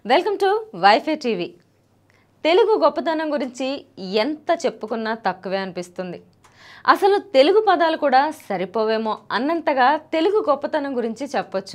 Welcome to WiFi TV Telugu గొప్పతనం గురించి ఎంత చెప్పుకున్నా తక్కువే అనిపిస్తుంది అసలు తెలుగు పదాలు కూడా సరిపోవేమో అన్నంతగా తెలుగు గొప్పతనం గురించి చెప్పొచ్చు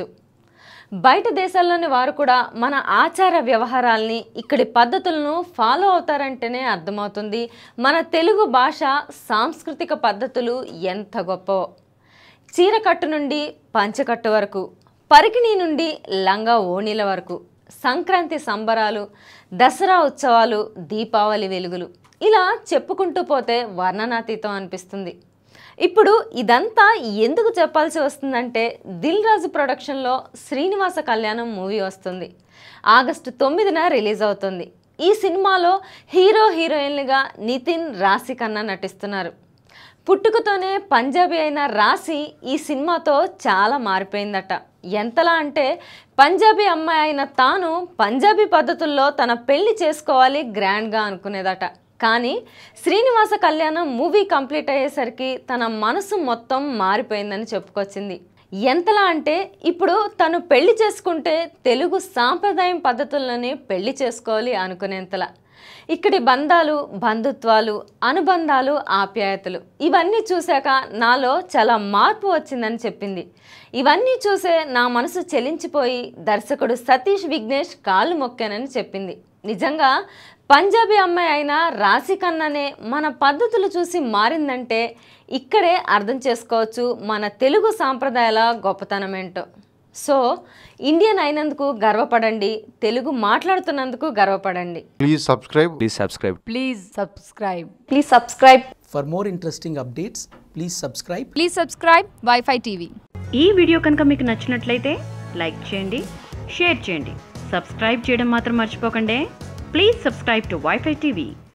బయట దేశాల్లోని వారు కూడా మన ఆచార వ్యవహారాల్ని ఇక్కడి పద్ధతులను ఫాలో అవుతారంటేనే అర్థమవుతుంది మన తెలుగు భాష సాంస్కృతిక పద్ధతులు ఎంత గొప్పవో చీరకట్టు నుండి పంచకట్టు వరకు పరికిణి నుండి లంగా ఓణీల వరకు సంక్రాంతి సంబరాలు దసరా ఉత్సవాలు దీపావళి వెలుగులు ఇలా చెప్పుకుంటూ పోతే వర్ణనాతీతం అనిపిస్తుంది ఇప్పుడు ఇదంతా ఎందుకు చెప్పాల్సి వస్తుందంటే దిల్ రాజు ప్రొడక్షన్లో శ్రీనివాస కళ్యాణం మూవీ వస్తుంది ఆగస్టు తొమ్మిదిన రిలీజ్ అవుతుంది ఈ సినిమాలో హీరో హీరోయిన్లుగా నితిన్ రాశి కన్నా నటిస్తున్నారు పుట్టుకతోనే పంజాబీ అయిన రాశి ఈ సినిమాతో చాలా మారిపోయిందట ఎంతలా అంటే పంజాబీ అమ్మాయి అయిన తాను పంజాబీ పద్ధతుల్లో తన పెళ్లి చేసుకోవాలి గ్రాండ్గా అనుకునేదట కానీ శ్రీనివాస కళ్యాణం మూవీ కంప్లీట్ అయ్యేసరికి తన మనసు మొత్తం మారిపోయిందని చెప్పుకొచ్చింది ఎంతలా అంటే ఇప్పుడు తను పెళ్లి చేసుకుంటే తెలుగు సాంప్రదాయం పద్ధతుల్లోనే పెళ్లి చేసుకోవాలి అనుకునేంతలా ఇక్కడి బంధాలు బంధుత్వాలు అనుబంధాలు ఆప్యాయతలు ఇవన్నీ చూశాక నాలో చాలా మార్పు వచ్చిందని చెప్పింది ఇవన్నీ చూసే నా మనసు చెలించిపోయి దర్శకుడు సతీష్ విఘ్నేష్ కాళ్ళు మొక్కానని చెప్పింది నిజంగా పంజాబీ అమ్మాయి అయిన రాశి కన్నానే మన పద్ధతులు చూసి మారిందంటే ఇక్కడే అర్థం చేసుకోవచ్చు మన తెలుగు సాంప్రదాయాల గొప్పతనం ఏంటో సో ఇండియన్ అయినందుకు గర్వపడండి తెలుగు మాట్లాడుతున్నందుకు గర్వపడండి Please subscribe. Please subscribe. Please subscribe. Please subscribe For more interesting updates, please subscribe Please subscribe Wi-Fi TV. ఈ వీడియో కనుక మీకు నచ్చినట్లయితే లైక్ చేయండి షేర్ చేయండి సబ్స్క్రైబ్ చేయడం మాత్రం మర్చిపోకండి please subscribe to WiFi TV